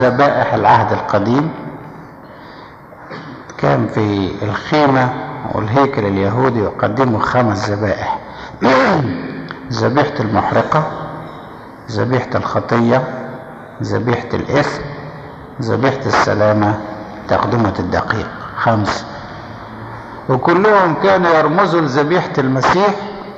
ذبائح العهد القديم كان في الخيمة والهيكل اليهودي يقدموا خمس ذبائح ذبيحة المحرقة ذبيحة الخطية ذبيحة الإثم ذبيحة السلامة تقدمة الدقيق خمس وكلهم كانوا يرمزوا لذبيحة المسيح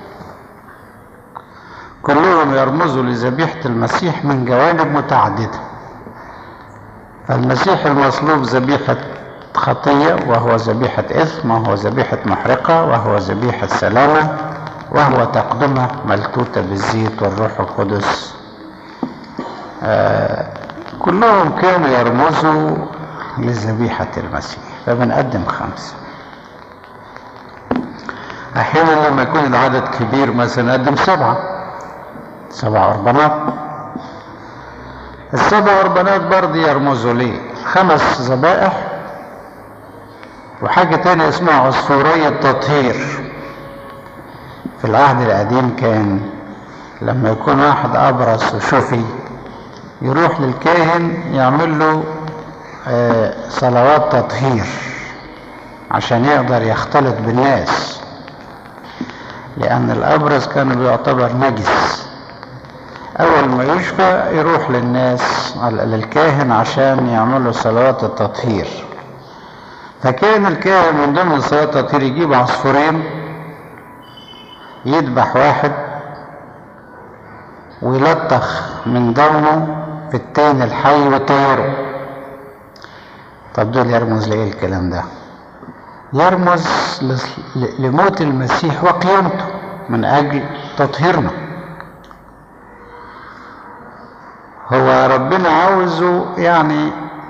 كلهم يرمزوا لذبيحة المسيح من جوانب متعددة فالمسيح المصلوب ذبيحة خطية وهو ذبيحة إثم وهو ذبيحة محرقة وهو ذبيحة سلامة وهو تقدمة ملتوتة بالزيت والروح القدس آه كلهم كانوا يرمزوا لذبيحة المسيح فبنقدم خمسة أحيانا لما يكون العدد كبير مثلا نقدم سبعة سبع أربانات السبع أربانات برضه يرمزوا ليه خمس ذبائح وحاجة تانية اسمها عصفورية تطهير في العهد القديم كان لما يكون واحد أبرص وشفي يروح للكاهن يعمل له صلوات تطهير عشان يقدر يختلط بالناس لأن الأبرص كان بيعتبر نجس أول ما يشفى يروح للناس للكاهن عشان يعمل له صلوات التطهير فكان الكاهن من ضمن صلاة التطهير يجيب عصفورين يذبح واحد ويلطخ من دمه في التاني الحي ويطيره طب دول يرمز لإيه الكلام ده؟ يرمز لموت المسيح وقيامته من أجل تطهيرنا هو ربنا عاوزه يعني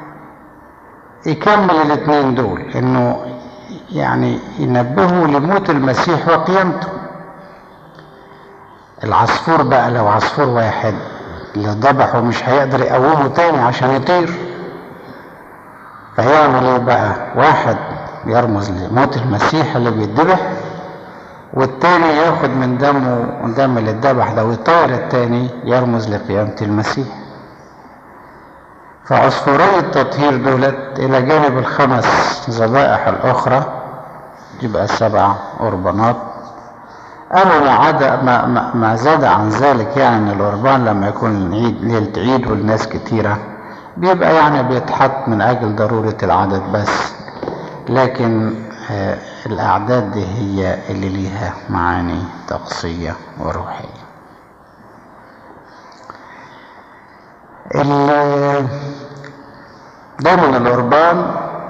يكمل الاثنين دول انه يعني ينبهوا لموت المسيح وقيامته العصفور بقى لو عصفور واحد اللي ذبحه مش هيقدر يقومه تاني عشان يطير فيعمل ايه بقى واحد يرمز لموت المسيح اللي بيتذبح والتاني ياخد من دمه دم اللي اتذبح ده ويطير التاني يرمز لقيامة المسيح فعصفوري التطهير دولت إلى جانب الخمس ذبائح الأخرى يبقى سبع قربانات أما ما عدا ما, ما, ما زاد عن ذلك يعني إن القربان لما يكون عيد ليلة عيد والناس كتيرة بيبقى يعني بيتحط من أجل ضرورة العدد بس لكن آه الأعداد دي هي اللي ليها معاني طقسية وروحية دايما القربان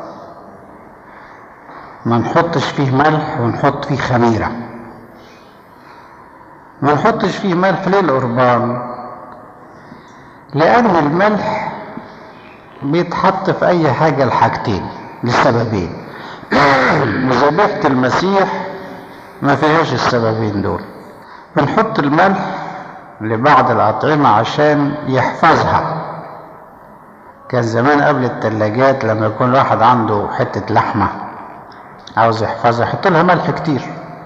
ما نحطش فيه ملح ونحط فيه خميرة ما نحطش فيه ملح ليه القربان لأن الملح بيتحط في أي حاجة لحاجتين لسببين ذبيحة المسيح ما فيهاش السببين دول بنحط الملح لبعض الأطعمة عشان يحفظها كان زمان قبل التلاجات لما يكون واحد عنده حتة لحمة عاوز يحفظها يحط لها ملح كتير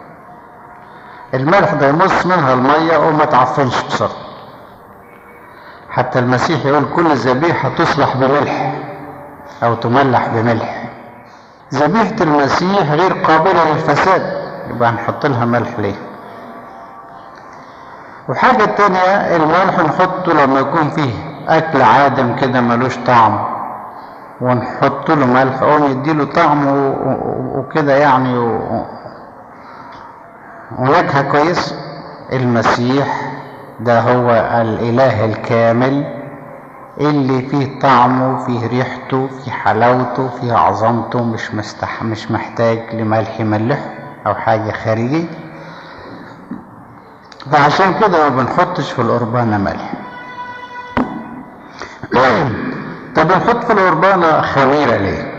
الملح ده يمص منها المية وما تعفنش بسرعة حتى المسيح يقول كل ذبيحة تصلح بملح أو تملح بملح ذبيحة المسيح غير قابلة للفساد يبقى هنحط لها ملح ليه وحاجة تانية الملح نحطه لما يكون فيه أكل عادم كده ملوش طعم ونحط له ملح أو يديله طعم وكده يعني و... ونكهة كويس المسيح ده هو الإله الكامل اللي فيه طعمه فيه ريحته فيه حلاوته فيه عظمته مش مستح مش محتاج لملح يملحه أو حاجة خارجية فعشان كده ما بنحطش في القربانة ملح طب بنحط في القربانة خميرة ليه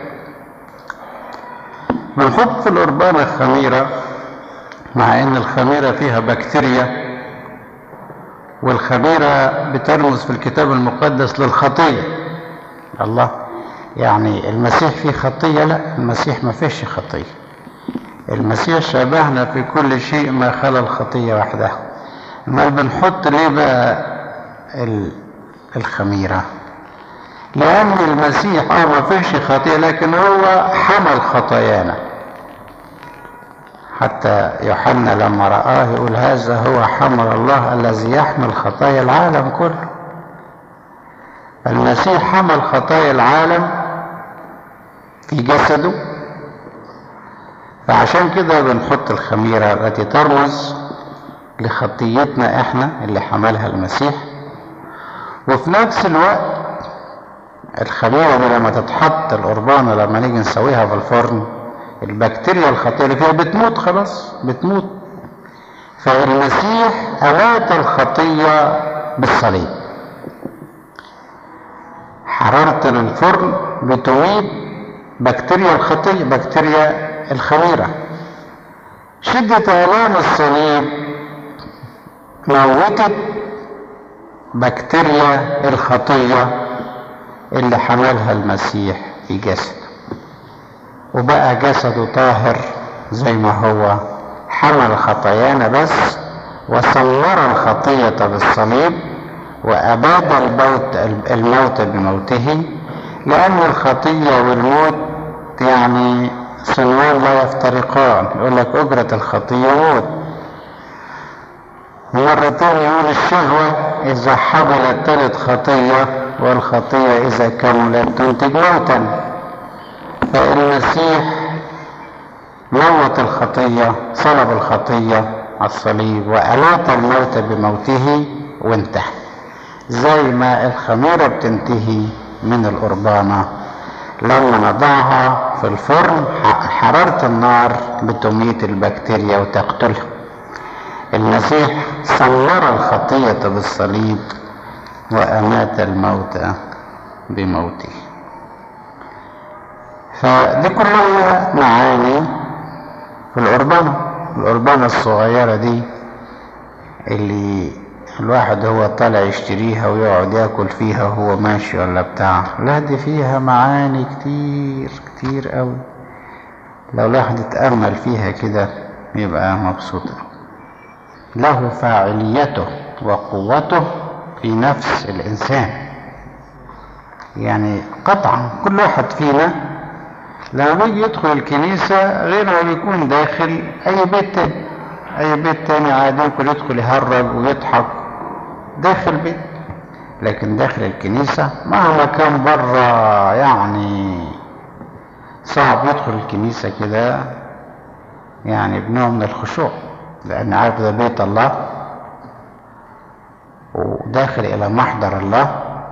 بنحط في القربانة خميرة مع ان الخميرة فيها بكتيريا والخميرة بترمز في الكتاب المقدس للخطية الله يعني المسيح فيه خطية لا المسيح ما فيش خطية المسيح شبهنا في كل شيء ما خلا الخطية وحدها ما بنحط ليه بقى الخميرة لأن المسيح اه ما فيش خطيئة لكن هو حمل خطايانا حتى يوحنا لما رآه يقول هذا هو حمل الله الذي يحمل خطايا العالم كله المسيح حمل خطايا العالم في جسده فعشان كده بنحط الخميرة التي ترمز لخطيتنا احنا اللي حملها المسيح وفي نفس الوقت الخميرة دي لما تتحط القربانة لما نيجي نسويها في الفرن البكتيريا الخطيرة اللي فيها بتموت خلاص بتموت فالمسيح أمات الخطية بالصليب حرارة الفرن بتميت بكتيريا الخطية بكتيريا الخميرة شدة آلام الصليب موتت بكتيريا الخطية اللي حملها المسيح في جسده وبقى جسده طاهر زي ما هو حمل خطايانا بس وصور الخطية بالصليب وأباد الموت الموت بموته لأن الخطية والموت يعني صنوان لا يفترقان يقول لك أجرة الخطية موت مرة تانية يقول الشهوة إذا حملت تلد خطية والخطية إذا كملت تنتج موتا فالمسيح موت الخطية صلب الخطية على الصليب وأمات الموت بموته وانتهى زي ما الخميرة بتنتهي من القربانة لما نضعها في الفرن حرارة النار بتميت البكتيريا وتقتلها المسيح صور الخطية بالصليب وأمات الموت بموته فدي كلها معاني في القربانة القربانة الصغيرة دي اللي الواحد هو طالع يشتريها ويقعد ياكل فيها وهو ماشي ولا بتاع لا دي فيها معاني كتير كتير قوي لو الواحد اتأمل فيها كده يبقى مبسوط له فاعليته وقوته في نفس الإنسان يعني قطعا كل واحد فينا لما بيجي يدخل الكنيسة غير ما بيكون داخل أي بيت تاني أي بيت تاني عادي ممكن يدخل يهرج ويضحك داخل بيت لكن داخل الكنيسة مهما كان بره يعني صعب يدخل الكنيسة كده يعني بنوع من الخشوع لأن عارف ده بيت الله وداخل إلى محضر الله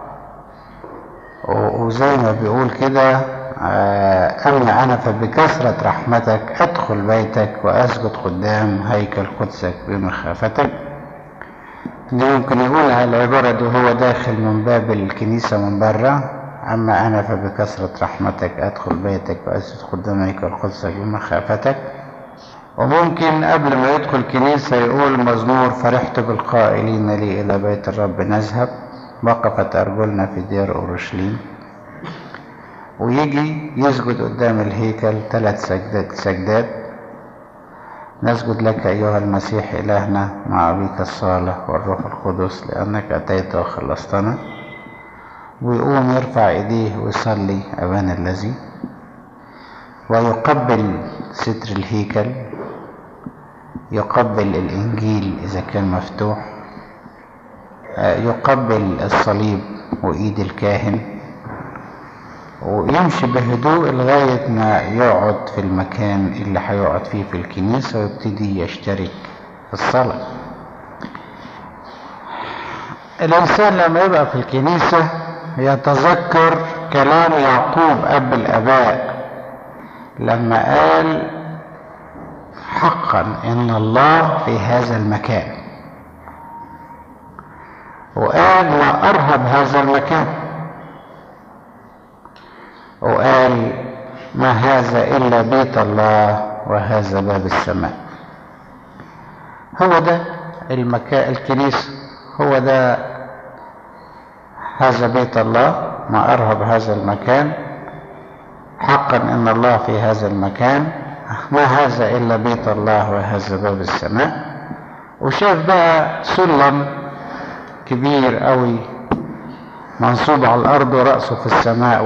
وزي ما بيقول كده أما أنا فبكثرة رحمتك أدخل بيتك وأسجد قدام هيكل قدسك بمخافتك دي ممكن يقولها العبارة دي وهو داخل من باب الكنيسة من برا أما أنا فبكثرة رحمتك أدخل بيتك وأسجد قدام هيكل قدسك بمخافتك وممكن قبل ما يدخل كنيسة يقول مزمور فرحت بالقائلين لي إلى بيت الرب نذهب وقفت أرجلنا في ديار أورشليم ويجي يسجد قدام الهيكل ثلاث سجدات سجدات نسجد لك أيها المسيح إلهنا مع أبيك الصالح والروح القدس لأنك أتيت وخلصتنا ويقوم يرفع إيديه ويصلي أبانا الذي ويقبل ستر الهيكل يقبل الإنجيل إذا كان مفتوح يقبل الصليب وإيد الكاهن ويمشي بهدوء لغاية ما يقعد في المكان اللي هيقعد فيه في الكنيسة ويبتدي يشترك في الصلاة الإنسان لما يبقى في الكنيسة يتذكر كلام يعقوب أب الآباء لما قال حقا إن الله في هذا المكان وقال ما أرهب هذا المكان وقال ما هذا إلا بيت الله وهذا باب السماء هو ده المكان الكنيسة هو ده هذا بيت الله ما أرهب هذا المكان حقا إن الله في هذا المكان ما هذا إلا بيت الله وهذا باب السماء وشاف بقى سلم كبير قوي منصوب على الأرض ورأسه في السماء